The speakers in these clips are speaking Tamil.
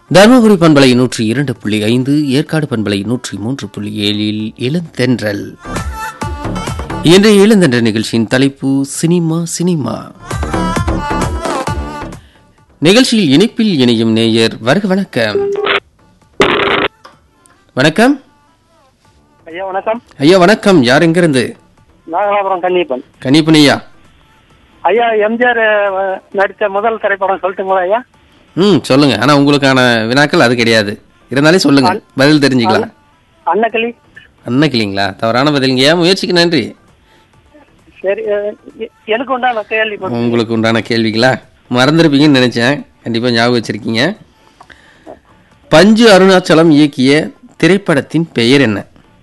தருமபுரி பண்பலை நூற்றி இரண்டு புள்ளி ஐந்து ஏற்காடு பண்பலை நூற்றி மூன்று புள்ளி ஏழில் இளந்தென்றல் இன்றைய இளந்தென்றல் நிகழ்ச்சியின் தலைப்பு சினிமா சினிமா நிகழ்ச்சியில் இணைப்பில் இணையும் நேயர் வருக வணக்கம் வணக்கம் ஐயா வணக்கம் ஐயா வணக்கம் யார் எங்கிருந்து நாகலாபுரம் கன்னியப்பன் கனிப்பன் ஐயா ஐயா எம்ஜிஆர் அஹ், நடித்த முதல் திரைப்படம் சொல்லட்டுங்களா ஐயா ம் சொல்லுங்க ஆனா உங்களுக்கான வினாக்கள் அது கிடையாது இருந்தாலே சொல்லுங்க பதில் தெரிஞ்சுக்கலாம் அன்னக்கிளி அன்னக்கிளிங்களா தவறான பதிலுங்கய்யா முயற்சிக்கு நன்றி சரி அஹ், எ- எனக்கு உண்டான கேள்வி பண்ணு. உங்களுக்கு உண்டான கேள்விகளா மறந்துருப்பீங்கன்னு நினைச்சேன் கண்டிப்பா ஞாபகம் வச்சிருக்கீங்க பஞ்சு அருணாச்சலம் இயக்கிய திரைப்படத்தின் பெயர் என்ன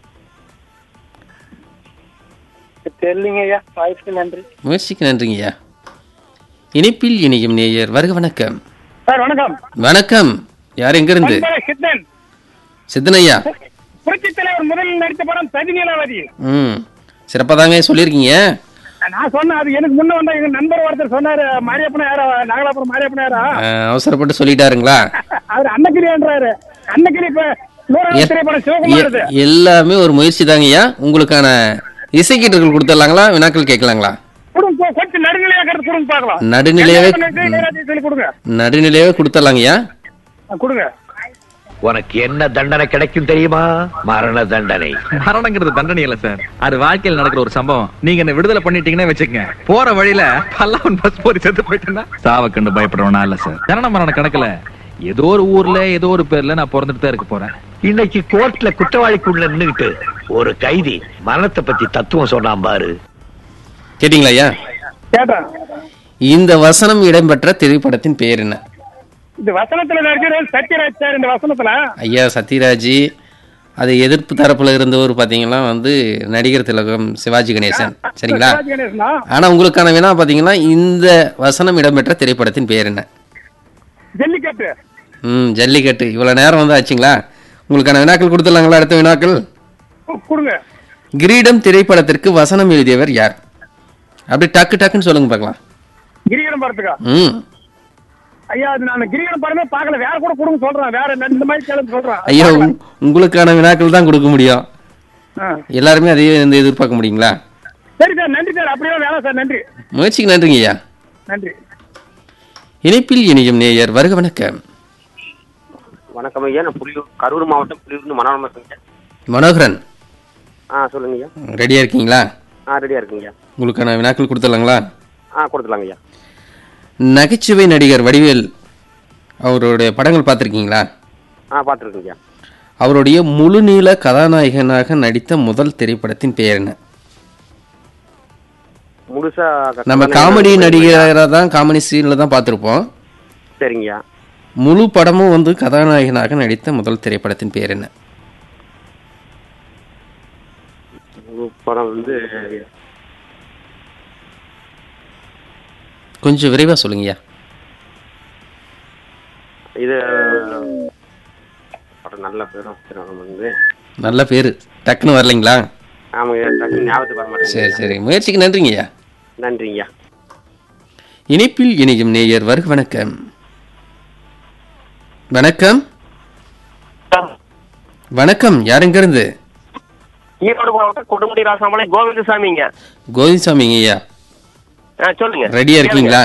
தெரியலீங்க ஐயா வாய்ப்புக்கு நன்றி முயற்சிக்கு நன்றிங்கய்யா இணைப்பில் இணையும் நேயர் வருக வணக்கம் சார் வணக்கம் வணக்கம் யார் எங்கிருந்து சித்தன் சித்தனையா புரட்சி தலைவர் முதலில் நடித்த படம் பதினேழாவதி ம் சிறப்பாக தாங்க சொல்லியிருக்கீங்க நான் சொன்னேன் அது எனக்கு முன்ன வந்த எங்க நண்பர் ஒருத்தர் சொன்னாரு மாரியப்பன யாரா நாகலாபுரம் மாரியப்பன யாரா அஹ், அவசரப்பட்டு சொல்லிட்டாருங்களா அவர் அன்னக்கிளின்றாரு அன்னக்கிளி இப்ப நூறாவது திரைப்படம் சிவகுமார் எ- எல்லாமே ஒரு முயற்சி தாங்கய்யா உங்களுக்கான இசைக்கீட்டுகள் கொடுத்துடலாங்களா வினாக்கள் கேட்கலாங்களா கொடுங்க கொஞ்சம் நடுநிலையா கருத்து கொடுங்க பாக்கலாம் நடுநிலையாவே சொல்லி கொடுங்க நடுநிலையாவே கொடுத்துடலாங்கய்யா ஆ, கொடுங்க உனக்கு என்ன தண்டனை கிடைக்கும் தெரியுமா மரண தண்டனை மரணங்கிறது தண்டனை இல்ல சார் அது வாழ்க்கையில் நடக்கிற ஒரு சம்பவம் நீங்க என்ன விடுதலை பண்ணிட்டீங்கன்னு வச்சுக்கங்க போற வழியில பல்லாவன் பஸ் போரி செத்து போயிட்டேன்னா சாவ கண்டு பயப்படுறவனா இல்ல சார் ஜனன மரண கணக்குல ஏதோ ஒரு ஊர்ல ஏதோ ஒரு பேர்ல நான் பிறந்துட்டு தான் இருக்க போறேன் இன்னைக்கு கோர்ட்ல குற்றவாளிக்குள்ள நின்னுகிட்டு ஒரு கைதி மரணத்தை பத்தி தத்துவம் சொன்னான் பாரு கேட்டிங்களா ஐயா கேட்டேன் இந்த வசனம் இடம்பெற்ற திரைப்படத்தின் பெயர் என்ன இந்த வசனத்துல நடிக்கிற சத்யராஜ் சார் இந்த வசனத்துல ஐயா சத்யராஜ் அது எதிர்ப்பு தரப்புல இருந்தவர் பாத்தீங்கன்னா வந்து நடிகர் திலகம் சிவாஜி கணேசன் சரிங்களா சிவாஜி கணேசனா ஆனா உங்களுக்கான வினா பாத்தீங்கன்னா இந்த வசனம் இடம்பெற்ற திரைப்படத்தின் பெயர் என்ன ஜல்லிக்கட்டு ம் ஜல்லிக்கட்டு இவ்வளவு நேரம் வந்து ஆச்சுங்களா உங்களுக்கான வினாக்கள் கொடுத்துடலாங்களா அடுத்த வினாக்கள் கு- கொடுங்க கிரீடம் திரைப்படத்திற்கு வசனம் எழுதியவர் யார் அப்படி டக்கு டக்குன்னு சொல்லுங்க பார்க்கலாம் கிரிகணம் படத்துக்கா ம் ஐயா அது நான் கிரிகணம் படமே பார்க்கல வேற கூட கொடுங்க சொல்றேன் வேற என்ன இந்த மாதிரி கேளுங்க சொல்றேன் ஐயா உங்- உங்களுக்கான வினாக்கள் தான் கொடுக்க முடியும் ஆ. எல்லாருமே அதையே வந்து எதிர்பார்க்க முடியுங்களா சரி சார் நன்றி சார் அப்படியே வேணாம் சார் நன்றி முயற்சிக்கு நன்றிங்க ஐயா நன்றி இணைப்பில் இணையும் நேயர் வருக வணக்கம் வணக்கம் ஐயா நான் புலியூர் கரூர் மாவட்டம் புலியூர்னு மனோரமா பேசுறேன் மனோகரன் ஆ சொல்லுங்க ஐயா ரெடியா இருக்கீங்களா ஆ ரெடியா இருக்குங்க ஐயா உங்களுக்கான வினாக்கள் கொடுத்துடலாங்களா ஆ கொடுத்துலாங்க ஐயா நகைச்சுவை நடிகர் வடிவேல் அவருடைய படங்கள் பார்த்துருக்கீங்களா ஆ பார்த்துருக்குங்க ஐயா அவருடைய முழுநீள கதாநாயகனாக நடித்த முதல் திரைப்படத்தின் பெயர் என்ன முழுசா க- நம்ம காமெடி நடிகராக தான் காமெடி சீனில் தான் பார்த்துருப்போம் சரிங்க ஐயா முழு படமும் வந்து கதாநாயகனாக நடித்த முதல் திரைப்படத்தின் பெயர் என்ன முழு படம் வந்து கொஞ்சம் விரைவாக சொல்லுங்கய்யா இது படம் நல்ல பேரும் திரைப்படம் வந்து நல்ல பேர் டக்குன்னு வரலைங்களா ஆமாங்க ஐயா டக்குனு ஞாபகத்துக்கு வர சரி மாட்டேங்குது சரி முயற்சிக்கு நன்றிங்கய்யா நன்றிங்க ஐயா இணைப்பில் இணையும் நேயர் வருக வணக்கம் வணக்கம் வணக்கம் யார் எங்கிருந்து ஈரோடு மாவட்டம் கொடுமுடி ராசாமலை கோவிந்தசாமிங்க கோவிந்தசாமிங்க ஐயா ஆ சொல்லுங்க ரெடியா இருக்கீங்களா